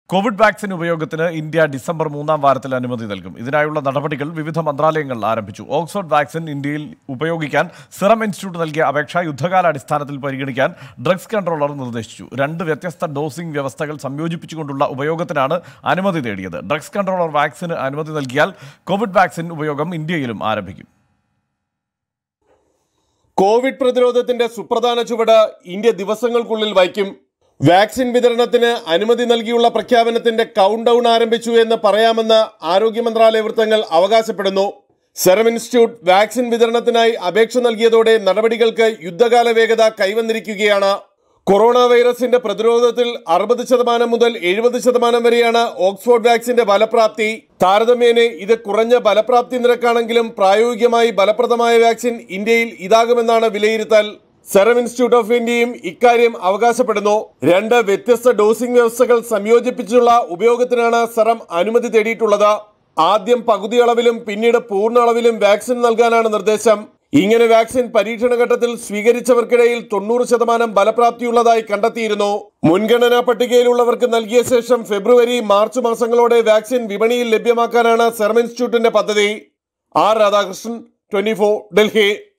Covid vaccine ഉപയോഗത്തിന് India December മൂന്നാം വാരത്തിൽ അനുമതി നൽകും ഇതിനായുള്ള നടപടികൾ വിവിധ മന്ത്രാലയങ്ങൾ ആരംഭിച്ചു ഓക്സ്ഫോർഡ് വാക്സിൻ ഇന്ത്യയിൽ ഉപയോഗിക്കാൻ സിറം ഇൻസ്റ്റിറ്റ്യൂട്ട് നൽകിയ അപേക്ഷ യുദ്ധകാലാടിസ്ഥാനത്തിൽ പരിഗണിക്കാൻ ഡ്രഗ്സ് കൺട്രോളർ നിർദ്ദേശിച്ചു രണ്ട് വ്യത്യസ്ത ഡോസിംഗ് വ്യവസ്ഥകൾ സംയോജിപ്പിച്ചുകൊണ്ടുള്ള ഉപയോഗത്തിനാണ് അനുമതി തേടിയത് ഡ്രഗ്സ് കൺട്രോളർ വാക്സിന് അനുമതി നൽകിയാൽ കോവിഡ് വാക്സിൻ ഉപയോഗം ഇന്ത്യയിലും ആരംഭിക്കും കോവിഡ് പ്രതിരോധത്തിന്റെ സുപ്രധാന ചുവട് ഇന്ത്യ ദിവസങ്ങൾക്കുള്ളിൽ വയ്ക്കും വാക്സിൻ വിതരണത്തിന് അനുമതി നൽകിയുള്ള പ്രഖ്യാപനത്തിന്റെ കൗണ്ട് ഡൗൺ ആരംഭിച്ചു എന്ന് പറയാമെന്ന് ആരോഗ്യ മന്ത്രാലയ വൃത്തങ്ങൾ അവകാശപ്പെടുന്നു സെറം ഇൻസ്റ്റിറ്റ്യൂട്ട് വാക്സിൻ വിതരണത്തിനായി അപേക്ഷ നൽകിയതോടെ നടപടികൾക്ക് യുദ്ധകാല വേഗത കൈവന്നിരിക്കുകയാണ് കൊറോണ വൈറസിന്റെ പ്രതിരോധത്തിൽ അറുപത് ശതമാനം മുതൽ എഴുപത് ശതമാനം വരെയാണ് ഓക്സ്ഫോർഡ് വാക്സിന്റെ ഫലപ്രാപ്തി താരതമ്യേന ഇത് കുറഞ്ഞ ഫലപ്രാപ്തി നിരക്കാണെങ്കിലും പ്രായോഗികമായി ഫലപ്രദമായ വാക്സിൻ ഇന്ത്യയിൽ ഇതാകുമെന്നാണ് വിലയിരുത്തൽ സെറം ഇൻസ്റ്റിറ്റ്യൂട്ട് ഓഫ് ഇന്ത്യയും ഇക്കാര്യം അവകാശപ്പെടുന്നു രണ്ട് വ്യത്യസ്ത ഡോസിംഗ് വ്യവസ്ഥകൾ സംയോജിപ്പിച്ചുള്ള ഉപയോഗത്തിനാണ് സെറം അനുമതി തേടിയിട്ടുള്ളത് ആദ്യം പകുതി അളവിലും പിന്നീട് പൂർണ്ണ അളവിലും വാക്സിൻ നൽകാനാണ് നിർദ്ദേശം ഇങ്ങനെ വാക്സിൻ പരീക്ഷണ ഘട്ടത്തിൽ സ്വീകരിച്ചവർക്കിടയിൽ തൊണ്ണൂറ് ശതമാനം ഫലപ്രാപ്തിയുള്ളതായി കണ്ടെത്തിയിരുന്നു മുൻഗണനാ പട്ടികയിലുള്ളവർക്ക് നൽകിയ ശേഷം ഫെബ്രുവരി മാർച്ച് മാസങ്ങളോടെ വാക്സിൻ വിപണിയിൽ ലഭ്യമാക്കാനാണ് സെറം ഇൻസ്റ്റിറ്റ്യൂട്ടിന്റെ പദ്ധതി ആർ രാധാകൃഷ്ണൻ ട്വന്റി ഡൽഹി